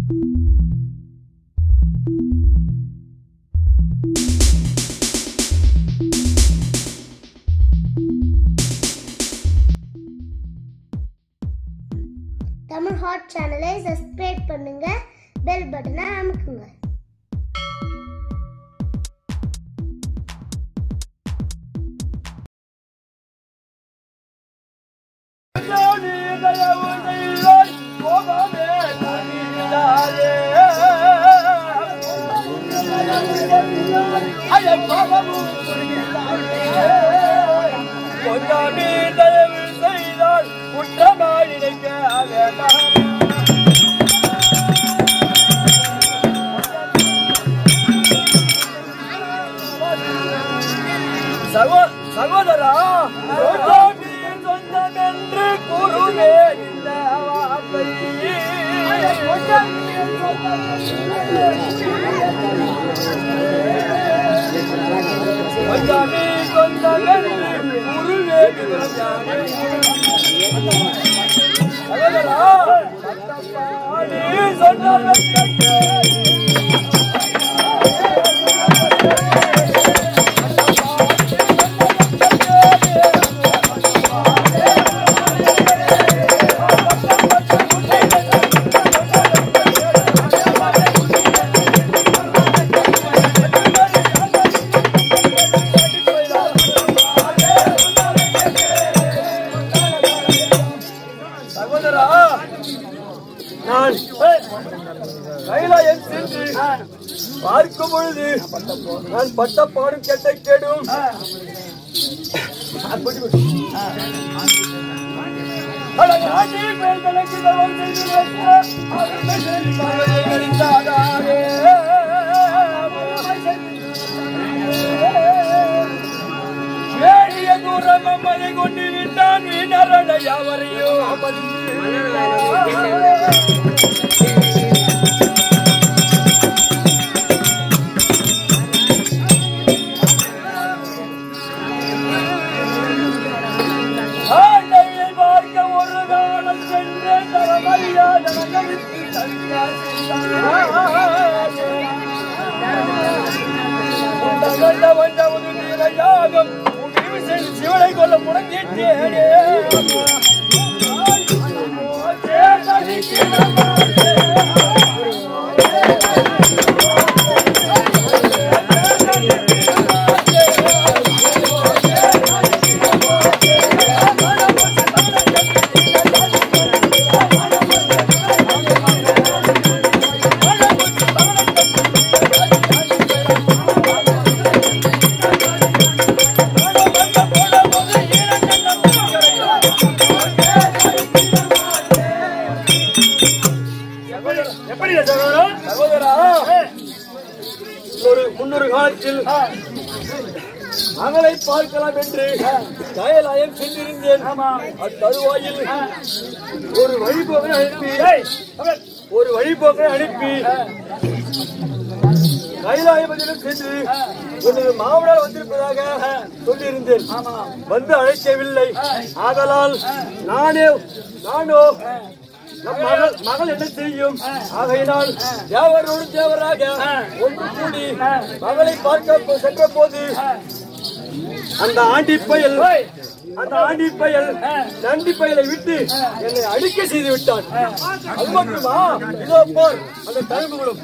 Tamil hot சேனலை subscribe பண்ணுங்க bell பட்டனை அமுக்குங்க கொஞ்சமே தயவு செய்தால் குற்றமாய் நினைக்க வேண்டாம் சகோ- சகோதரா சொந்தமே சொந்தம் என்று கூறுவே இந்த வார்த்தை சொந்தமே சொந்தம் என்று கூறுவே சகோதரா சத்தப்பாடி சொன்னதை கேட்டு சகோதரா நான் கைலாயம் சென்று பார்க்கும் பொழுது நான் பட்ட பாடும் கெட்ட கேடும் அழகாகி பெண்களுக்கு தவம் செய்து வைத்த அருமை செல்வங்களை கழித்தாதாரே. வேடிய தூரம் அம்மனை கொண்டு விட்டான் வீணரண யாவரையோ ஆண்டையை பார்க்க ஒரு காலம் சென்று தரமறியாத நகருக்கு தனியார் கண்ட வந்த ஒரு நீரையாகம் முடிவு செய்து சிவனை கொல்ல முடங்கிட்டேனே எப்படி சகோதரா சகோதரா ஒரு முன்னொரு காலத்தில் மகளை பார்க்கலாம் என்று கயலாயம் சென்றிருந்தேன் அத்தருவாயில் ஒரு வழிபோக்கனை அனுப்பி ஒரு வழிபோக்கனை அனுப்பி கைலாயபதியிடம் சென்று ஒரு மாவனார் வந்திருப்பதாக சொல்லியிருந்தேன் வந்து அழைக்கவில்லை ஆதலால் நானே நானோ நம் மகள் மகள் என்ன செய்யும் ஆகையினால் தேவரோடு தேவராக ஒன்று கூடி மகளை பார்க்க போ- சென்ற போது அந்த ஆண்டி பயல் அந்த ஆண்டி பயல் நண்டி பயலை விட்டு என்னை அடிக்க செய்து விட்டான் அது மட்டுமா இதோ போர் அந்த தழும்புகளும்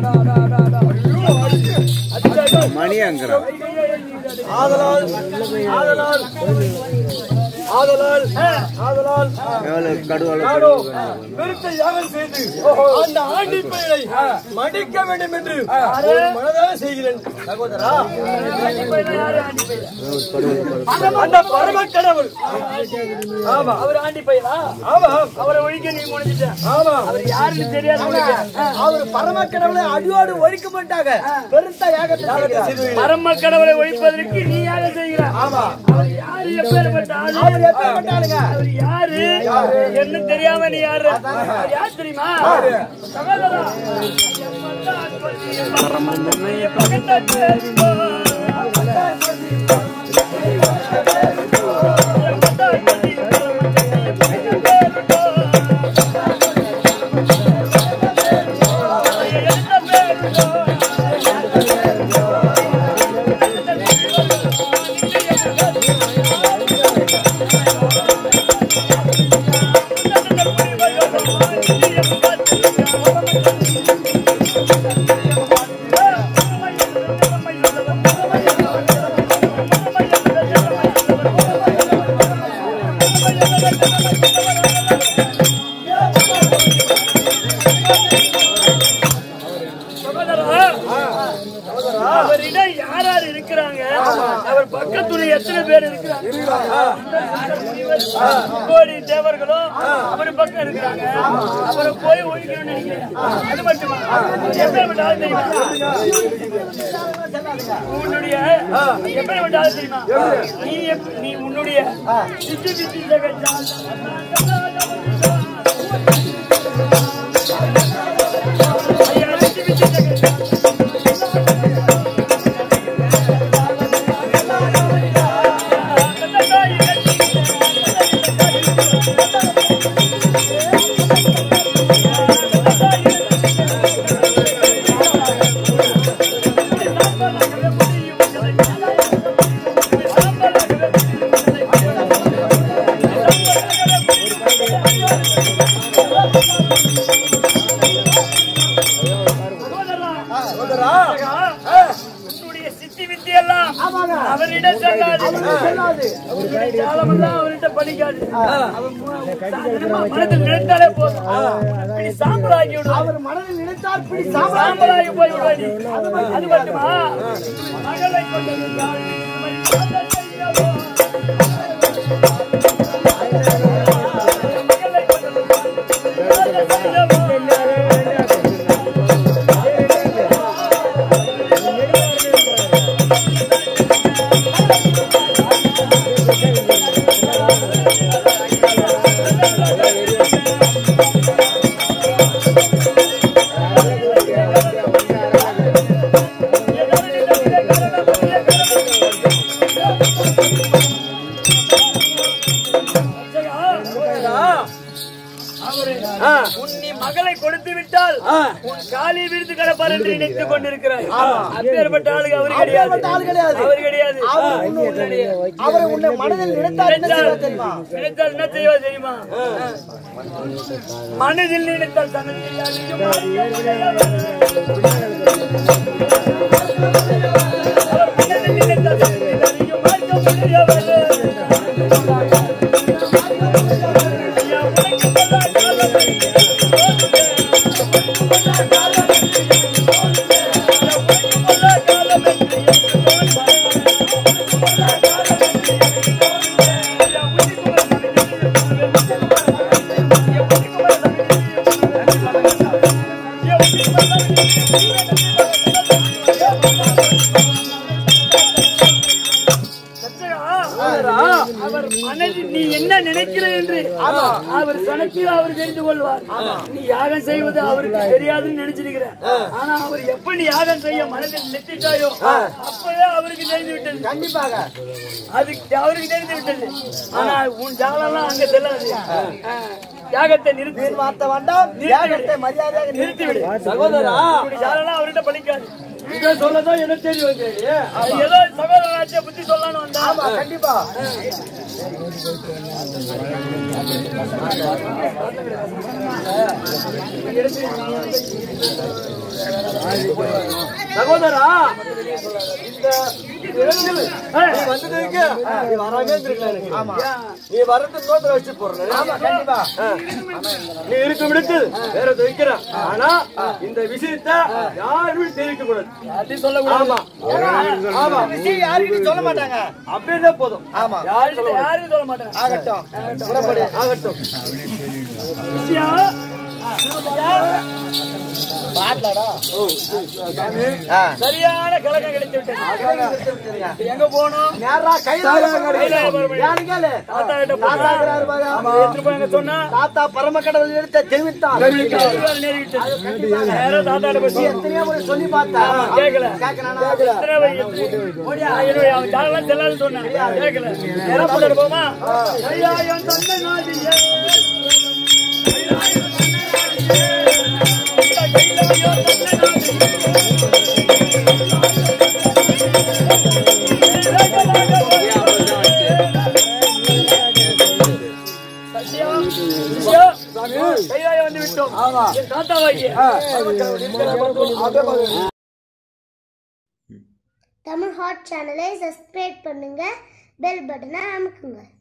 மணியங்கிறோம் ஆதலால் ஆதலால் ஆதலால் ஆதலால் எவ்வளவு கடுவளவு நானோ பெருத்த யாகம் செய்து அந்த ஆண்டி பெயரை மடிக்க வேண்டும் என்று ஒரு மனதாக செய்கிறேன் சகோதரா அந்த பரம கடவுள் ஆமா அவர் ஆண்டி பையனா ஆமா அவரை ஒழிக்க நீ முடிஞ்சிட்ட ஆமா அவர் யாருன்னு தெரியாது உனக்கு. அவர் பரம கடவுளை அடியோடு ஒழிக்க மாட்டாங்க பெருத்த யாகத்தை செய்து பரம கடவுளை ஒழிப்பதற்கு நீ யாரை செய்கிறாய் ஆமா அவர் யாரு எப்பேற்பட்ட ஆளு? அவர் எப்பேற்பட்ட ஆளுங்க? அவர் யாரு என்ன தெரியாம நீ யாரு அவர் யார் தெரியுமா சகோதரா ஆ சகோதரா, அவரிடம் யார் யார் இருக்கிறாங்க அவர் பக்கத்துல எத்தனை பேர் இருக்கிறாங்க கோடி தேவர்களும் அவர் பக்கம் இருக்கிறாங்க அவரை போய் ஒழிக்கணும்னு நினைக்கிறேன் அது மட்டுமா எப்பேற்பட்ட ஆள் தெரியுமா உன்னுடைய எப்பேற்பட்ட ஆள் தெரியுமா நீ எப்- நீ உன்னுடைய சித்தி சித்தி ஜெகஜால ஐயா, சித்தி சித்தி ஜெகஜால உன்னுடைய சித்தி வித்தி எல்லாம் அவரிடம் செல்லாது உன்னுடைய ஜாலமெல்லாம் அவர்கிட்ட படிக்காது அவன் மு- மனதில் நினைத்தாலே போதும் இப்படி சாம்பலாகி விடுவான் அவர் மனதில் நினைத்தால் பிடி சாம்பலாகி போய் விடுவான் நீ. அது மட்டுமா மகளை கொண்டிருந்தால் மகளை கொண்டிருந்தால் அவரு உன் நீ மகளை கொடுத்து விட்டால் உன் காலி விழுந்து கிடப்பார் என்று நினைத்துக் கொண்டிருக்கிறார் அப்பேற்பட்ட ஆளுக்கு அவர் கிடையாது ஆள் கிடையாது. அவர் கிடையாது அவரை உன்னை மனதில் நினைத்தால் என்ன நினைத்தால் செய்வார் தெரியுமா நினைத்தால் என்ன செய்வா தெரியுமா மனதில் நினைத்தால் தனத்தில் அறியும் அறிய முடியாதவர். அவர் மனதில் நினைத்தால் தனத்தில் அறியும் அறிய முடியாதவர். ஐயா, உனக்கு பல காலம் அவர் மனதில் நீ என்ன நினைக்கிறாய் என்று அவர் கணக்கில் அவர் தெரிந்து கொள்வார் நீ யாகம் செய்வது அவருக்கு தெரியாதுன்னு நினைச்சிருக்கிற ஆனா அவர் எப்படி யாகம் செய்ய மனதில் நிறுத்திட்டாயோ அப்பவே அவருக்கு தெரிந்து விட்டது கண்டிப்பாக அது அவருக்கு தெரிந்து விட்டது ஆனா உன் ஜாலெல்லாம் அங்க செல்லாது ஆ, யாகத்தை நிறுத்தி வீண் வார்த்தை வேண்டாம் தியாகத்தை மரியாதையாக நிறுத்தி விடு சகோதரா உன்னுடைய ஜாலெல்லாம் அவர்கிட்ட பழிக்காது இதை சொல்லதான் என்ன தெரியும் வந்தேன் அது ஏதோ சகோதராட்சியை புத்தி சொல்லலாம்னு வந்தா ஆமா கண்டிப்பா சகோதரா இந்த இடத்தில் நீ வந்ததுக்கு நீ வராமே இருந்திருக்கலாம் எனக்கு ஆமா நீ வரது நோத்துல வச்சு போறேன் ஆமா கண்டிப்பா நீ இருக்கும் இடத்தில் வேற வைக்கிற ஆனா இந்த விஷயத்தை யாருமே தெரிவிக்க கூடாது அப்படி சொல்லக்கூடாது ஆமா ஆமா விஷயம் யாருக்கும் சொல்ல மாட்டாங்க அப்படியே போதும் ஆமா யாருக்கு யாருக்கும் சொல்ல மாட்டேன் ஆகட்டும் புறப்படு ஆகட்டும் விஷயம் பாட்டலடா சரியான கலக்கம் கிடைத்து விட்டது எங்க போனோம் நேரா கைலாய யாரு கேளு தாத்தா கிட்ட தாத்தா போனா இருக்கிறாரு பாரு. எடுத்துட்டு போய் எங்க சொன்னா தாத்தா பரமக்கடவுள் எடுத்த தெரிவித்தான் அதுவாறு நேரி விட்டது. நேரா தாத்தாட்ட போய் சொன்னா. எத்தனையோ முறை சொல்லி பார்த்தா கேட்கல. கேட்கறானா? எத்தனை வை- நான் என்னுடைய அவன் ஜாலெல்லாம் செல்லாதுன்னு சொன்னேன். கேட்கல. நேரா தாத்தாட்ட போமா? ஐயா, என் தந்தை நாடியே. சத்தியம், விஷயம், கைலாயம் வந்து விட்டோம் என் தாத்தாவாகிய தமிழ் ஹாட் சேனலை சப்ஸ்கிரைப் பண்ணுங்க பெல் பட்டனை அமுக்குங்க